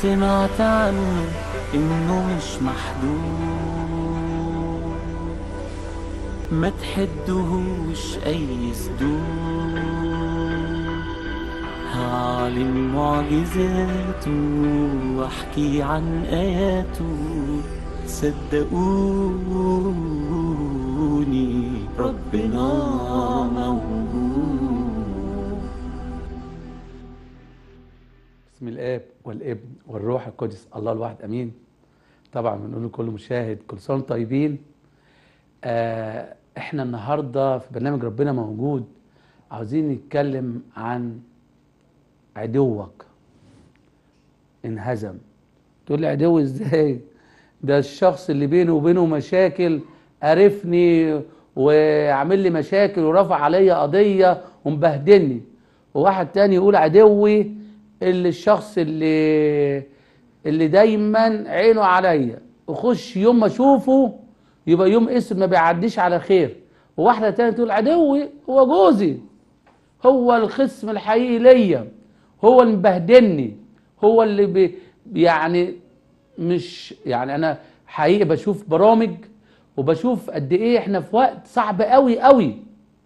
سمعت عنه إنه مش محدود ما تحدهوش أي سدود هعلن معجزاته واحكي عن آياته صدقوني ربنا موجود بسم الاب والابن والروح القدس الله الواحد امين طبعا بنقول لكل مشاهد كل سنه وانتم طيبين آه احنا النهارده في برنامج ربنا موجود عاوزين نتكلم عن عدوك انهزم تقول لي عدو ازاي ده الشخص اللي بينه وبينه مشاكل عرفني وعامل لي مشاكل ورفع عليا قضيه ومبهدلني وواحد تاني يقول عدوي اللي الشخص اللي اللي دايما عينه عليا اخش يوم ما اشوفه يبقى يوم اسم ما بيعديش على خير وواحده تانية تقول عدوي هو جوزي هو الخصم الحقيقي ليا هو اللي مبهدلني هو اللي بي يعني مش يعني انا حقيقي بشوف برامج وبشوف قد ايه احنا في وقت صعب قوي قوي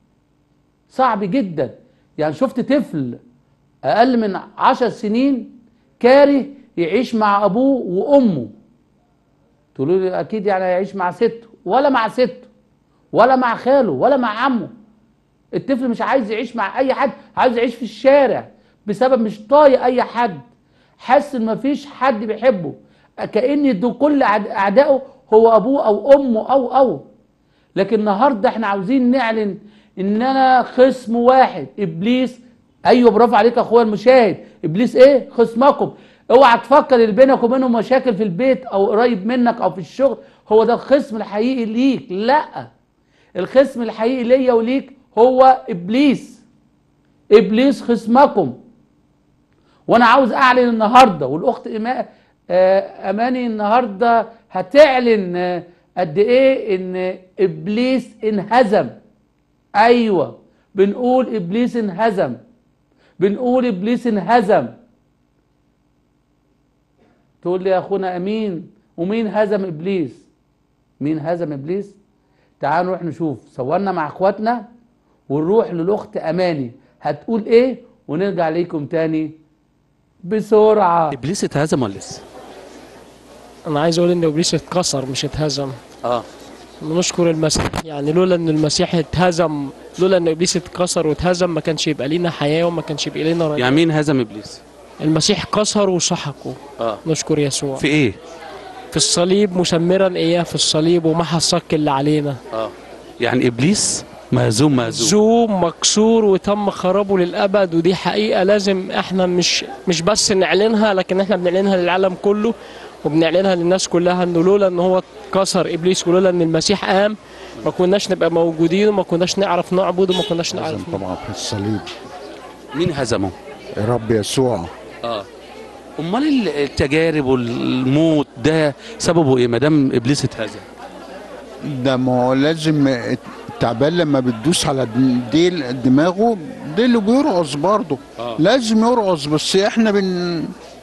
صعب جدا يعني شفت طفل اقل من عشر سنين كاره يعيش مع ابوه وامه تقولوا لي اكيد يعني هيعيش مع سته ولا مع سته ولا مع خاله ولا مع عمه الطفل مش عايز يعيش مع اي حد عايز يعيش في الشارع بسبب مش طايق اي حد حاسس ان مفيش حد بيحبه كأن دول كل أعد- اعدائه هو ابوه او امه او او لكن النهارده احنا عاوزين نعلن ان انا خصم واحد ابليس ايوه برافو عليك يا اخويا المشاهد ابليس ايه خصمكم اوعى تفكر اللي بينك وبينه مشاكل في البيت او قريب منك او في الشغل هو ده الخصم الحقيقي ليك لا الخصم الحقيقي ليا وليك هو ابليس ابليس خصمكم وانا عاوز اعلن النهارده والاخت إما- آه، اماني النهارده هتعلن آه، قد ايه ان ابليس انهزم ايوه بنقول ابليس انهزم بنقول ابليس انهزم تقول لي يا اخونا امين ومين هزم ابليس مين هزم ابليس تعالوا نروح نشوف صورنا مع اخواتنا ونروح للاخت اماني هتقول ايه ونرجع ليكم تاني بسرعه ابليس اتهزم ولا لسه؟ انا عايز اقول ان ابليس اتكسر مش اتهزم اه نشكر المسيح يعني لولا ان المسيح اتهزم لولا ان ابليس اتكسر واتهزم ما كانش يبقى لينا حياه وما كانش يبقى لينا رجاء يعني مين هزم ابليس؟ المسيح كسر وسحقه اه نشكر يسوع في ايه؟ في الصليب مسمرا اياه في الصليب ومحى الصك اللي علينا اه يعني ابليس مهزوم مهزوم زوم مكسور وتم خرابه للابد ودي حقيقه لازم احنا مش مش بس نعلنها لكن احنا بنعلنها للعالم كله وبنعلنها للناس كلها انه لولا ان هو كسر ابليس ولولا ان المسيح قام ما كناش نبقى موجودين وما كناش نعرف نعبد وما كناش لازم نعرف طبعا في الصليب مين هزمه؟ رب يسوع اه امال ال- التجارب والموت ده سببه ايه ما دام ابليس اتهزم؟ ده ما هو لازم التعبان لما بتدوس على ديل دماغه ديله بيرقص برضه آه. لازم يرقص بس احنا بن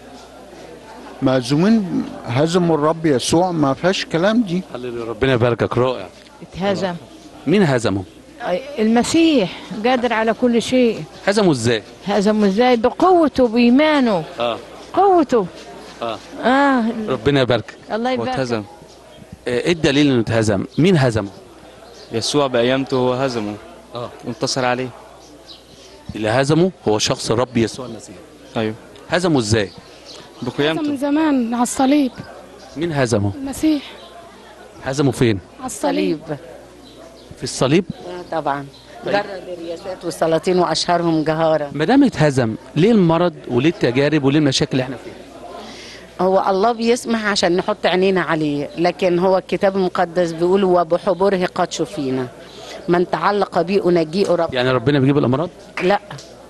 مهزومين هزموا الرب يسوع ما فيهاش كلام دي هللويا، ربنا يباركك رائع اتهزم مين هزمه؟ المسيح قادر على كل شيء هزمه ازاي؟ هزمه ازاي بقوته بإيمانه اه قوته اه اه ربنا يباركك الله يبارك واتهزم آه، ايه الدليل انه اتهزم؟ مين هزمه؟ يسوع بأيامته هو هزمه اه وانتصر عليه اللي هزمه هو شخص الرب يسوع المسيح ايوه هزمه ازاي؟ من بقيامته زمان على الصليب مين هزمه؟ المسيح هزمه فين؟ على الصليب صليب في الصليب؟ آه طبعا جرد الرياسات والسلاطين واشهرهم جهارا ما دام اتهزم ليه المرض وليه التجارب وليه المشاكل اللي احنا فيها؟ هو الله بيسمح عشان نحط عينينا عليه لكن هو الكتاب المقدس بيقول وبحبره قد شفينا من تعلق بي انجيه رب يعني ربنا بيجيب الامراض؟ لا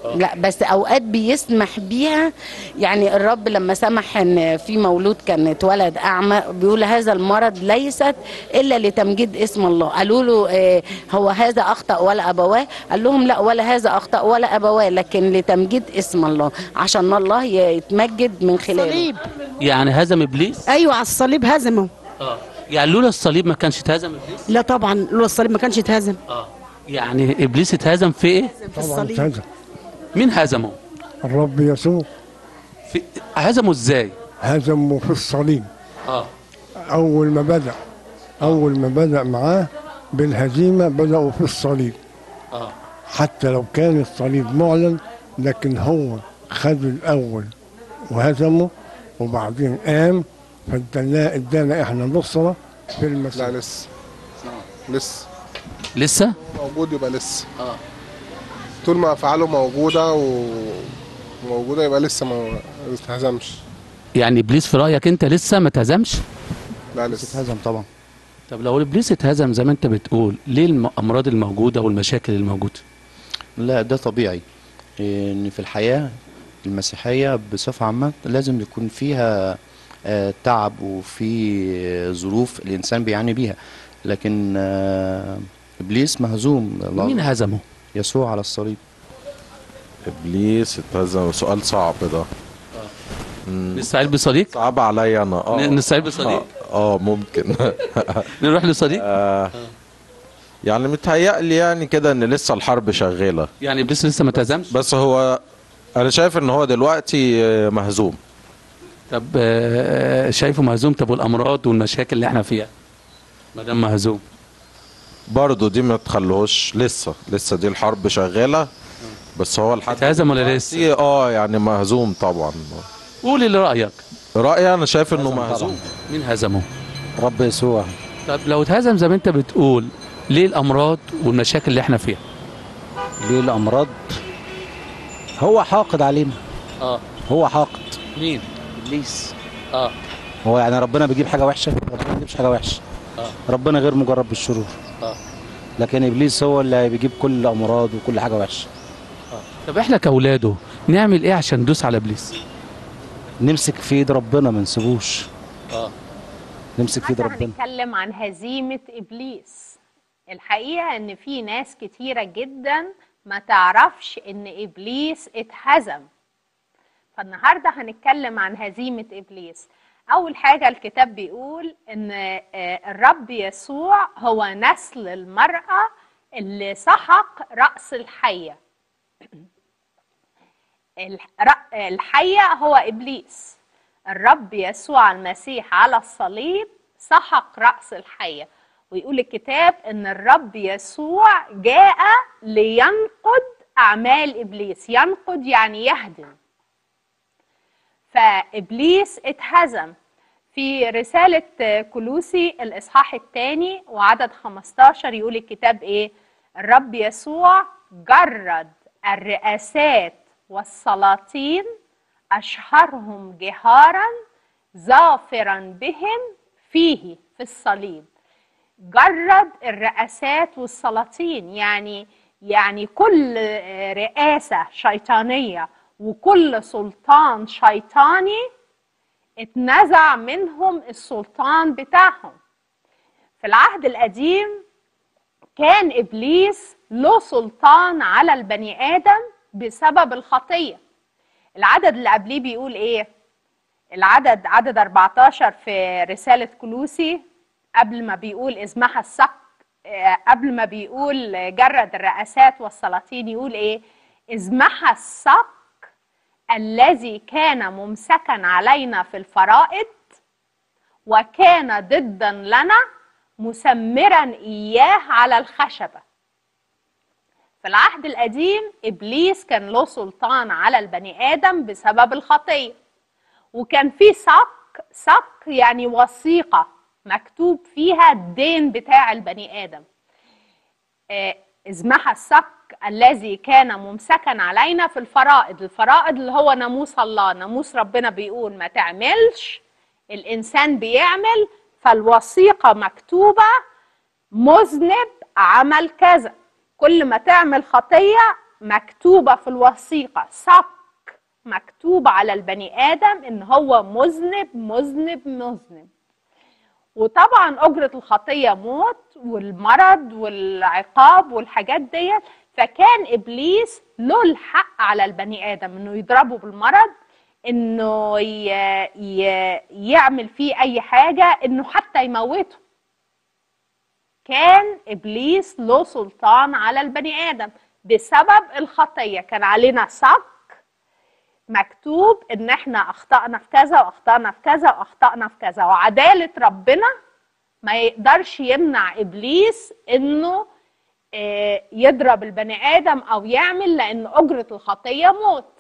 لا بس اوقات بيسمح بيها يعني الرب لما سمح ان في مولود كان اتولد اعمى بيقول هذا المرض ليست الا لتمجيد اسم الله قالوا له آه، هو هذا اخطا ولا ابواه قال لهم لا ولا هذا اخطا ولا ابواه لكن لتمجيد اسم الله عشان الله يتمجد من خلاله صليب يعني هزم ابليس ايوه على الصليب هزمه اه يعني لولا الصليب ما كانش اتهزم ابليس لا طبعا لولا الصليب ما كانش اتهزم اه يعني ابليس اتهزم في ايه في الصليب هذا مين هزمه الرب يسوع في هزمه ازاي هزمه في الصليب اه أول ما بدأ أول ما بدأ معاه بالهزيمة بدأوا في الصليب اه حتى لو كان الصليب معلن لكن هو خد الأول وهزمه وبعدين قام فادانا ادانا احنا نصرة في المسيح لا لسه لسه لسه موجود يبقى لسه اه طول ما افعاله موجوده وموجوده يبقى لسه ما ما اتهزمش يعني ابليس في رايك انت لسه ما اتهزمش لا لسه اتهزم طبعا طب لو ابليس اتهزم زي ما انت بتقول ليه الامراض الموجوده والمشاكل الموجوده لا ده طبيعي ان في الحياه المسيحيه بصفه عامه لازم يكون فيها آه، تعب وفي ظروف الانسان بيعاني بيها لكن آه، ابليس مهزوم الله- مين هزمه يسوع على الصليب ابليس اتهزم سؤال صعب ده مم. نستعيد بصديق صعب عليا انا اه ن- نستعيد بصديق اه, آه ممكن نروح لصديق آه يعني متهيألي يعني كده ان لسه الحرب شغاله يعني ابليس لسه ما اتهزمش بس هو انا شايف ان هو دلوقتي آه، مهزوم طب آه، شايفه مهزوم طب والامراض والمشاكل اللي احنا فيها ما دام مهزوم برضه دي ما تخلوهوش لسه لسه دي الحرب شغاله بس هو لحد اتهزم ولا لسه؟ دلوقتي اه يعني مهزوم طبعا قول اللي رايك رايي انا شايف انه مهزوم مين هزمه رب يسوع طب لو اتهزم زي ما انت بتقول ليه الامراض والمشاكل اللي احنا فيها ليه الامراض هو حاقد علينا اه هو حاقد مين ابليس اه هو يعني ربنا بيجيب حاجه وحشه ربنا ما بيجيبش حاجه وحشه اه ربنا غير مجرب بالشرور اه لكن ابليس هو اللي بيجيب كل الامراض وكل حاجه وحشه طب احنا كاولاده نعمل ايه عشان ندوس على ابليس نمسك في ايد ربنا ما نسيبوش اه نمسك في ايد ربنا هنتكلم عن هزيمة إبليس الحقيقة إن في ناس كتيرة جدا ما تعرفش إن إبليس اتهزم فالنهاردة هنتكلم عن هزيمة إبليس أول حاجة الكتاب بيقول إن آه، الرب يسوع هو نسل المرأة اللي سحق رأس الحية الح- رأ- الحية هو إبليس الرب يسوع المسيح على الصليب سحق رأس الحية ويقول الكتاب ان الرب يسوع جاء لينقض اعمال ابليس ينقض يعني يهدم فابليس اتهزم في رسالة كلوسي الإصحاح الثاني وعدد 15 يقول الكتاب إيه؟ الرب يسوع جرد الرئاسات والسلاطين أشهرهم جهارا ظافرا بهم فيه في الصليب جرد الرئاسات والسلاطين يعني يعني كل رئاسة شيطانية وكل سلطان شيطاني اتنزع منهم السلطان بتاعهم في العهد القديم كان ابليس له سلطان على البني ادم بسبب الخطيه العدد اللي قبليه بيقول ايه العدد عدد 14 في رساله كلوسي قبل ما بيقول ازمحى السك آه، قبل ما بيقول جرد الرئاسات والسلاطين يقول ايه ازمحى السك الذي كان ممسكا علينا في الفرائض وكان ضدا لنا مسمرا اياه على الخشبه في العهد القديم ابليس كان له سلطان على البني ادم بسبب الخطيه وكان في صك صك يعني وثيقه مكتوب فيها الدين بتاع البني ادم آه، ازمحى الصك الذي كان ممسكا علينا في الفرائض الفرائض اللي هو ناموس الله ناموس ربنا بيقول ما تعملش الانسان بيعمل فالوثيقه مكتوبه مذنب عمل كذا كل ما تعمل خطيه مكتوبة في الوثيقة صك مكتوب على البني آدم إن هو مذنب مذنب مذنب وطبعا أجرة الخطية موت والمرض والعقاب والحاجات ديت فكان إبليس له الحق على البني آدم إنه يضربه بالمرض إنه ي... ي... يعمل فيه أي حاجة إنه حتى يموته كان ابليس له سلطان على البني ادم بسبب الخطيه كان علينا صك مكتوب ان احنا اخطانا في كذا واخطانا في كذا واخطانا في كذا وعداله ربنا ما يقدرش يمنع ابليس انه آه، يضرب البني ادم او يعمل لان اجره الخطيه موت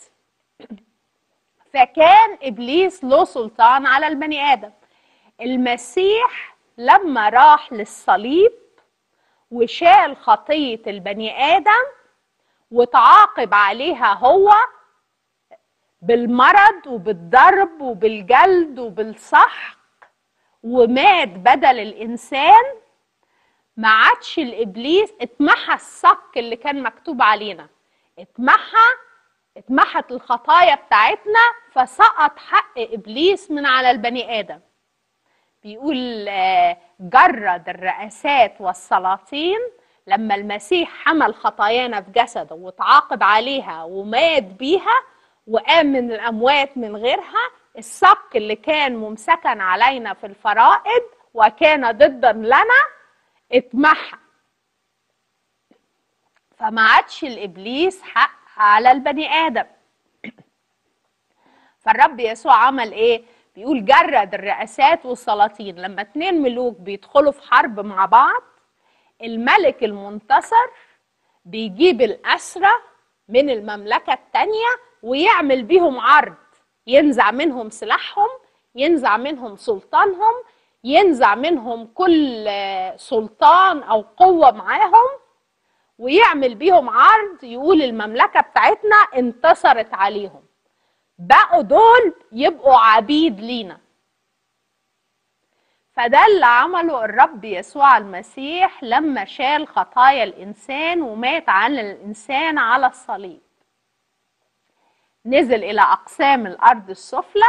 فكان ابليس له سلطان على البني ادم المسيح لما راح للصليب وشال خطيه البني ادم وتعاقب عليها هو بالمرض وبالضرب وبالجلد وبالسحق ومات بدل الانسان ما عادش الابليس اتمحى الصك اللي كان مكتوب علينا اتمحى اتمحت الخطايا بتاعتنا فسقط حق ابليس من على البني ادم بيقول آه، جرد الرئاسات والسلاطين لما المسيح حمل خطايانا في جسده وتعاقب عليها ومات بيها وقام من الاموات من غيرها الصك اللي كان ممسكا علينا في الفرائض وكان ضدا لنا اتمحى فما عادش الابليس حق على البني ادم فالرب يسوع عمل ايه بيقول جرد الرئاسات والسلاطين لما اتنين ملوك بيدخلوا في حرب مع بعض الملك المنتصر بيجيب الأسرة من المملكة التانية ويعمل بيهم عرض ينزع منهم سلاحهم ينزع منهم سلطانهم ينزع منهم كل آه، سلطان أو قوة معاهم ويعمل بيهم عرض يقول المملكة بتاعتنا انتصرت عليهم بقوا دول يبقوا عبيد لينا فده اللي عمله الرب يسوع المسيح لما شال خطايا الإنسان ومات عن الإنسان على الصليب نزل إلى أقسام الأرض السفلى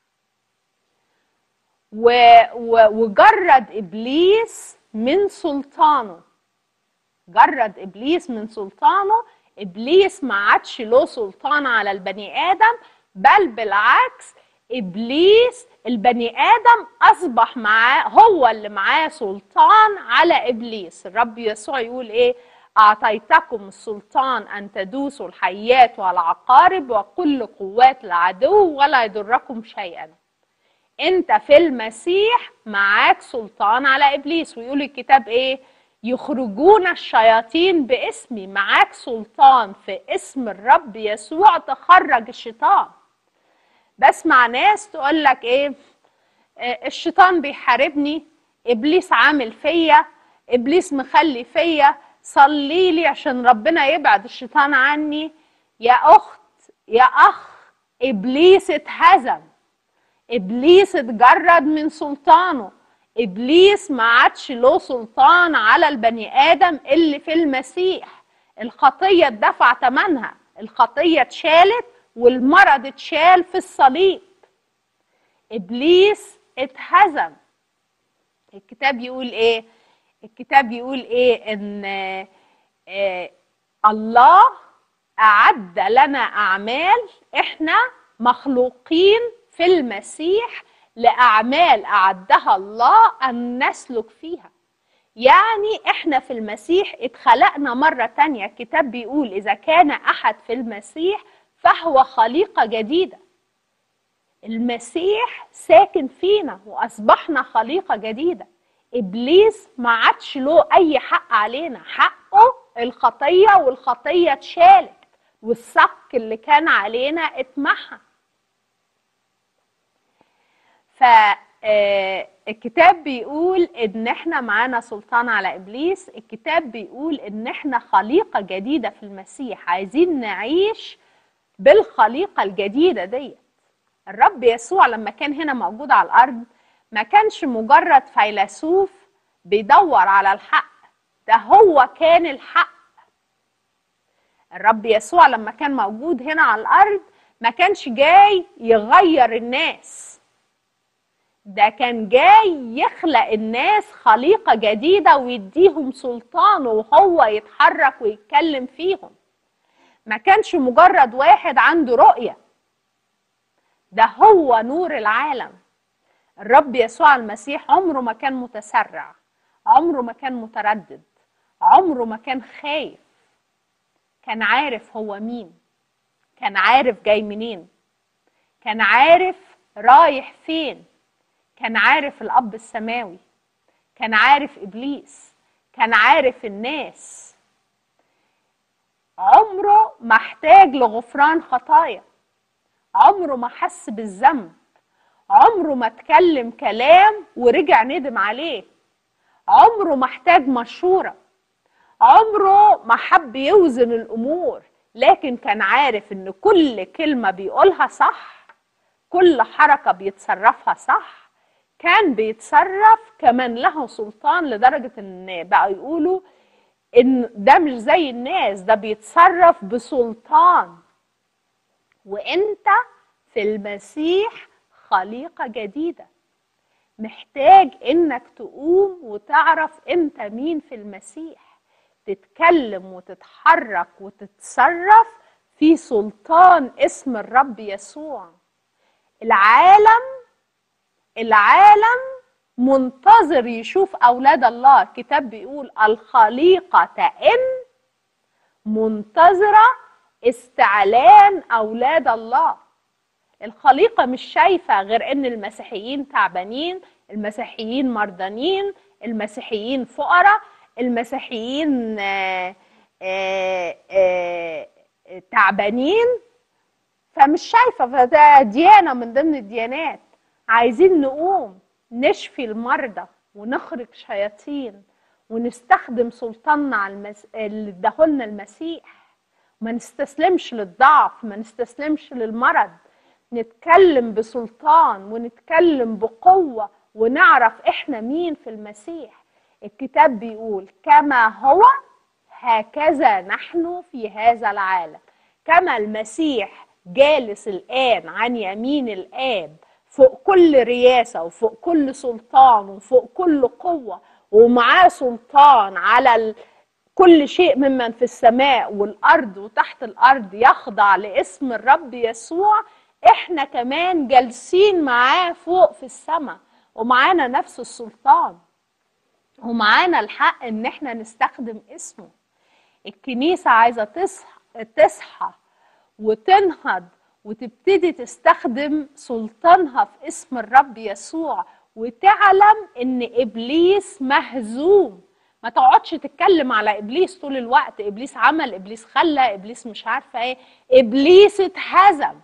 و... و... وجرد إبليس من سلطانه جرد إبليس من سلطانه إبليس ما عادش له سلطان على البني آدم بل بالعكس ابليس البني ادم اصبح معاه هو اللي معاه سلطان على ابليس الرب يسوع يقول ايه اعطيتكم السلطان ان تدوسوا الحيات والعقارب وكل قوات العدو ولا يضركم شيئا انت في المسيح معاك سلطان على ابليس ويقول الكتاب ايه يخرجون الشياطين باسمي معاك سلطان في اسم الرب يسوع تخرج الشيطان بسمع ناس تقول لك ايه آه، الشيطان بيحاربني ابليس عامل فيا ابليس مخلي فيا صلي لي عشان ربنا يبعد الشيطان عني يا اخت يا اخ ابليس اتهزم ابليس اتجرد من سلطانه ابليس ما عادش له سلطان على البني ادم اللي في المسيح الخطيه اتدفع ثمنها الخطيه اتشالت والمرض اتشال في الصليب ابليس اتهزم الكتاب يقول ايه الكتاب يقول ايه ان آه الله اعد لنا اعمال احنا مخلوقين في المسيح لاعمال اعدها الله ان نسلك فيها يعني احنا في المسيح اتخلقنا مرة تانية الكتاب بيقول اذا كان احد في المسيح فهو خليقة جديدة المسيح ساكن فينا واصبحنا خليقة جديدة ابليس ما عادش له اي حق علينا حقه الخطية والخطية اتشالت والصك اللي كان علينا اتمحى فالكتاب بيقول ان احنا معانا سلطان على ابليس الكتاب بيقول ان احنا خليقة جديدة في المسيح عايزين نعيش بالخليقة الجديدة دي الرب يسوع لما كان هنا موجود على الارض ما كانش مجرد فيلسوف بيدور على الحق ده هو كان الحق الرب يسوع لما كان موجود هنا على الارض ما كانش جاي يغير الناس ده كان جاي يخلق الناس خليقه جديده ويديهم سلطان وهو يتحرك ويتكلم فيهم ما كانش مجرد واحد عنده رؤيه ده هو نور العالم الرب يسوع المسيح عمره ما كان متسرع عمره ما كان متردد عمره ما كان خايف كان عارف هو مين كان عارف جاي منين كان عارف رايح فين كان عارف الاب السماوي كان عارف ابليس كان عارف الناس عمره ما احتاج لغفران خطايا عمره ما حس بالذنب عمره ما اتكلم كلام ورجع ندم عليه عمره ما احتاج مشوره عمره ما حب يوزن الامور لكن كان عارف ان كل كلمه بيقولها صح كل حركه بيتصرفها صح كان بيتصرف كمان له سلطان لدرجه ان بقى يقولوا ان ده مش زي الناس ده بيتصرف بسلطان وانت في المسيح خليقه جديده محتاج انك تقوم وتعرف انت مين في المسيح تتكلم وتتحرك وتتصرف في سلطان اسم الرب يسوع العالم العالم منتظر يشوف اولاد الله الكتاب بيقول الخليقه ان منتظره استعلان اولاد الله الخليقه مش شايفه غير ان المسيحيين تعبانين المسيحيين مرضانين المسيحيين فقراء المسيحيين آه، آه، آه، تعبانين فمش شايفه فده ديانه من ضمن الديانات عايزين نقوم نشفي المرضى ونخرج شياطين ونستخدم سلطاننا على المس... اللي اداهولنا المسيح ما نستسلمش للضعف ما نستسلمش للمرض نتكلم بسلطان ونتكلم بقوة ونعرف احنا مين في المسيح الكتاب بيقول كما هو هكذا نحن في هذا العالم كما المسيح جالس الآن عن يمين الآب فوق كل رياسة وفوق كل سلطان وفوق كل قوة ومعاه سلطان على ال... كل شيء ممن في السماء والأرض وتحت الأرض يخضع لاسم الرب يسوع احنا كمان جالسين معاه فوق في السماء ومعانا نفس السلطان ومعانا الحق ان احنا نستخدم اسمه الكنيسة عايزة تصحى تصحى وتنهض وتبتدي تستخدم سلطانها في اسم الرب يسوع وتعلم ان ابليس مهزوم ما تقعدش تتكلم على ابليس طول الوقت ابليس عمل ابليس خلى ابليس مش عارفه ايه ابليس اتهزم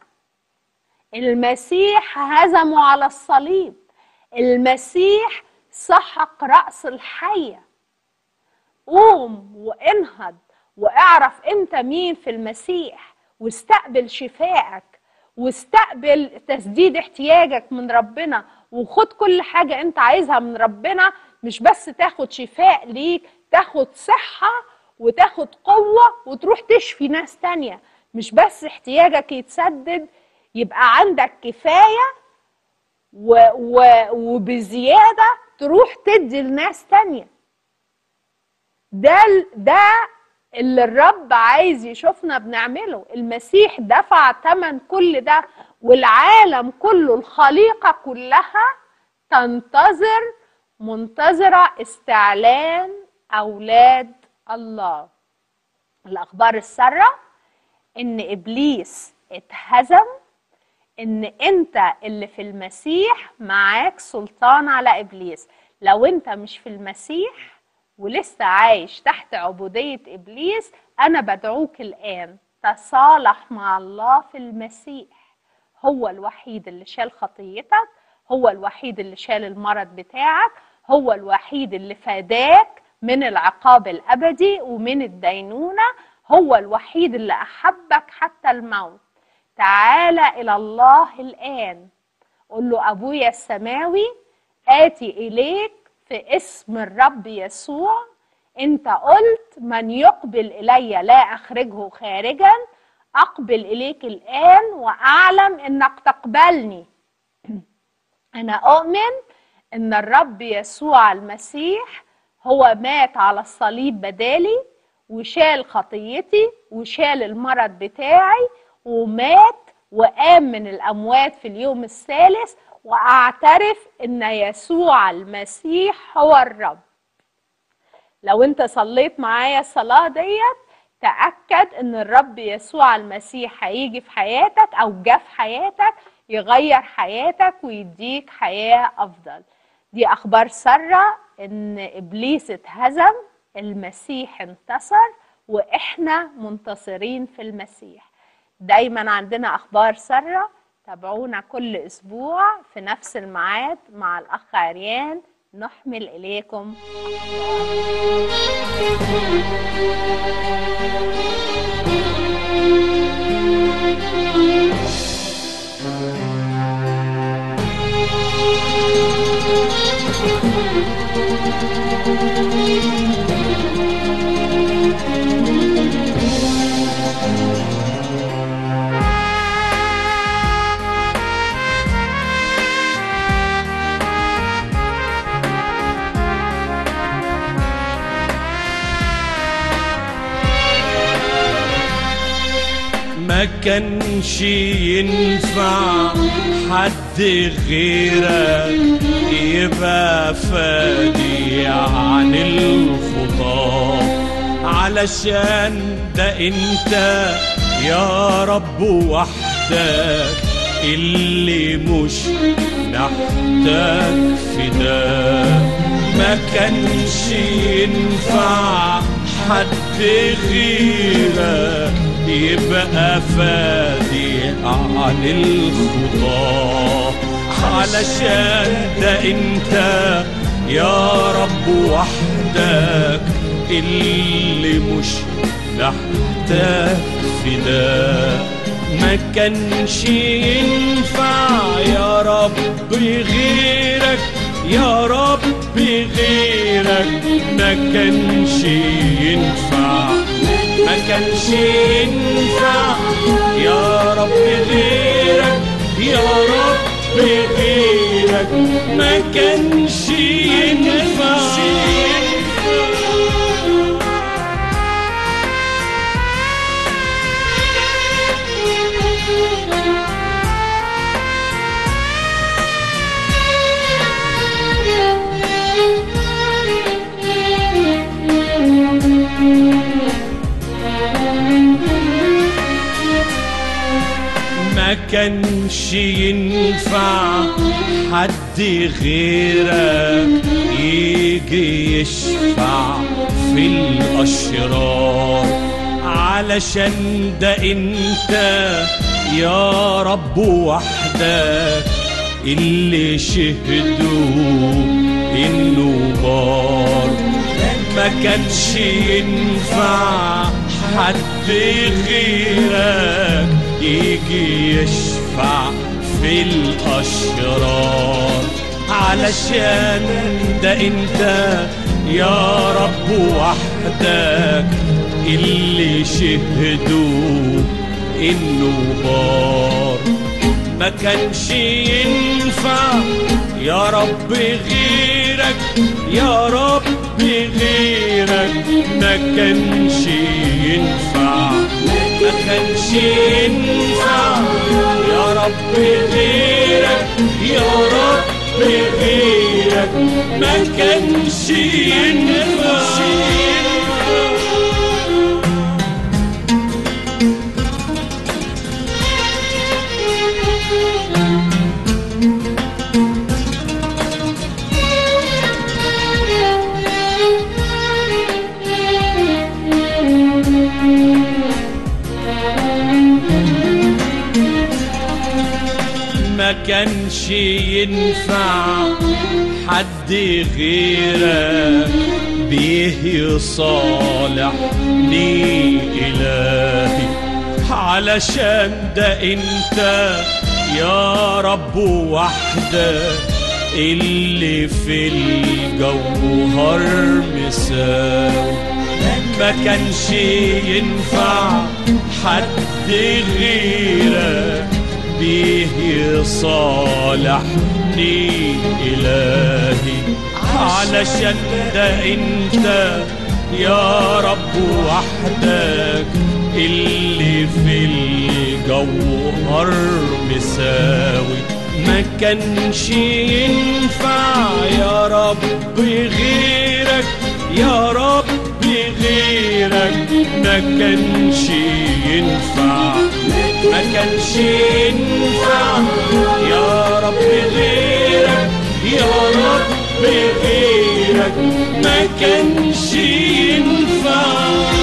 المسيح هزمه على الصليب المسيح سحق راس الحيه قوم وانهض واعرف انت مين في المسيح واستقبل شفائك واستقبل تسديد احتياجك من ربنا وخد كل حاجة انت عايزها من ربنا مش بس تاخد شفاء ليك تاخد صحة وتاخد قوة وتروح تشفي ناس تانية مش بس احتياجك يتسدد يبقى عندك كفاية و و وبزيادة تروح تدي لناس تانية ده ده اللي الرب عايز يشوفنا بنعمله المسيح دفع ثمن كل ده والعالم كله الخليقة كلها تنتظر منتظرة استعلان أولاد الله الأخبار السارة إن إبليس اتهزم إن أنت اللي في المسيح معاك سلطان على إبليس لو أنت مش في المسيح ولسه عايش تحت عبودية إبليس أنا بدعوك الآن تصالح مع الله في المسيح هو الوحيد اللي شال خطيتك هو الوحيد اللي شال المرض بتاعك هو الوحيد اللي فداك من العقاب الأبدي ومن الدينونة هو الوحيد اللي أحبك حتى الموت تعال إلى الله الآن قل له أبويا السماوي آتي إليك في اسم الرب يسوع انت قلت من يقبل الي لا اخرجه خارجا اقبل اليك الان واعلم انك تقبلني انا اؤمن ان الرب يسوع المسيح هو مات على الصليب بدالي وشال خطيتي وشال المرض بتاعي ومات وقام من الاموات في اليوم الثالث واعترف ان يسوع المسيح هو الرب لو انت صليت معايا الصلاه ديت تاكد ان الرب يسوع المسيح هيجي في حياتك او جه في حياتك يغير حياتك ويديك حياه افضل دي اخبار ساره ان ابليس اتهزم المسيح انتصر واحنا منتصرين في المسيح دايما عندنا اخبار ساره تابعونا كل اسبوع في نفس الميعاد مع الاخ عريان نحمل اليكم ما كانش ينفع حد غيرك يبقى فادي عن الخطا علشان ده انت يا رب وحدك اللي مش نحتاج فداك ما كانش ينفع حد غيرك يبقى فادي عن الخطا علشان ده انت يا رب وحدك اللي مش محتاج فداك ما كانش ينفع يا رب غيرك يا رب غيرك ما كانش ينفع ما كانش ينفع يا رب غيرك يا رب غيرك ما كانش ينفع ما كانش ينفع حد غيرك يجي يشفع في الأشرار علشان ده انت يا رب وحدك اللي شهدوا انه بار ما كانش ينفع حد غيرك يجي يشفع في الأشرار علشان ده انت يا رب وحدك اللي شهدوا انه بار ما كانش ينفع يا رب غيرك يا رب غيرك ما كانش ينفع ما كانش ينفع يا رب غيرك يا رب غيرك ما كانش ينفع ما كانش ينفع حد غيرك بيه يصالح لي إلهي علشان ده انت يا رب وحدك اللي في الجوهر مساوي ما كانش ينفع حد غيرك بيه يصالحني إلهي علشان ده انت يا رب وحدك اللي في الجوهر مساوي ما كانش ينفع يا رب غيرك يا رب غيرك ما كانش ينفع ما كانش ينفع يا رب غيرك يا رب غيرك ما كانش ينفع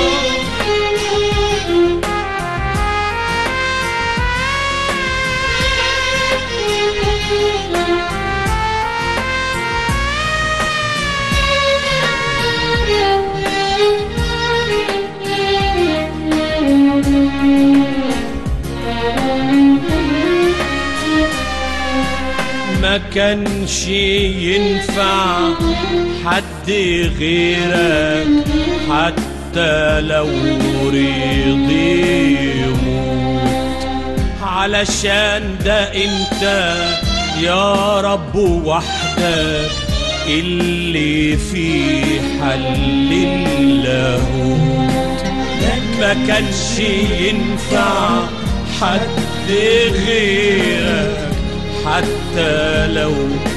ما كانش ينفع حد غيرك حتى لو رضي يموت علشان ده انت يا رب وحدك اللي في حل اللاهوت ما كانش ينفع حد غيرك حتى لو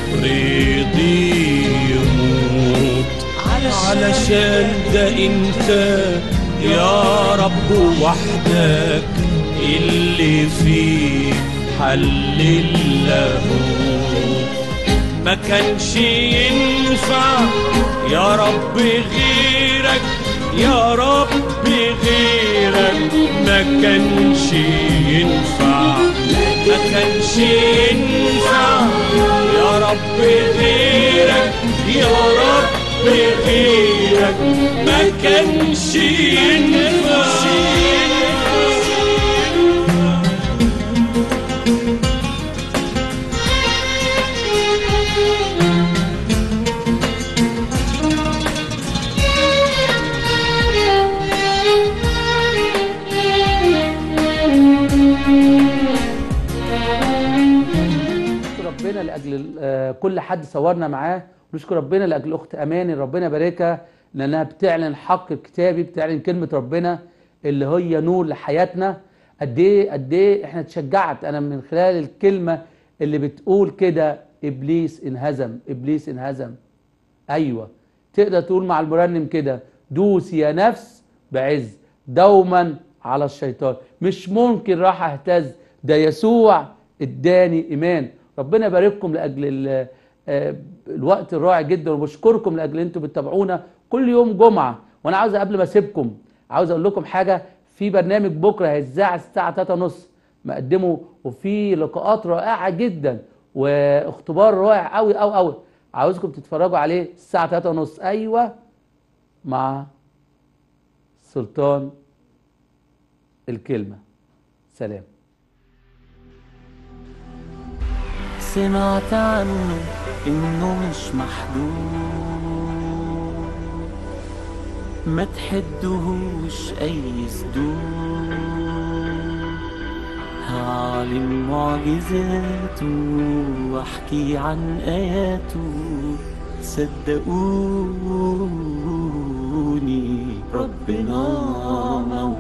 رضي يموت علشان ده انت يا رب وحدك اللي في حل اللاهوت ما كانش ينفع يا رب غيرك يا رب غيرك ما كانش ينفع ما كانش ينفع يا رب غيرك يا رب غيرك ما كانش ينفع نشكر ربنا لاجل آه، كل حد صورنا معاه ونشكر ربنا لاجل اخت اماني ربنا يباركها لانها بتعلن حق الكتابي بتعلن كلمه ربنا اللي هي نور لحياتنا قد ايه قد ايه احنا اتشجعت انا من خلال الكلمه اللي بتقول كده ابليس انهزم ابليس انهزم ايوه تقدر تقول مع المرنم كده دوس يا نفس بعز دوما على الشيطان مش ممكن راح اهتز ده يسوع اداني ايمان ربنا يبارككم لاجل ال- آه، الوقت الرائع جدا وبشكركم لاجل انتم بتتابعونا كل يوم جمعه وانا عاوز قبل ما اسيبكم عاوز اقول لكم حاجه في برنامج بكره هيتذاع الساعه 3:30 مقدمه وفي لقاءات رائعه جدا واختبار رائع قوي قوي قوي عاوزكم تتفرجوا عليه الساعه 3:30 ايوه مع سلطان الكلمه سلام سمعت عنه انه مش محدود ما تحدهوش اي سدود هعلن معجزاته واحكي عن اياته صدقوني ربنا موجود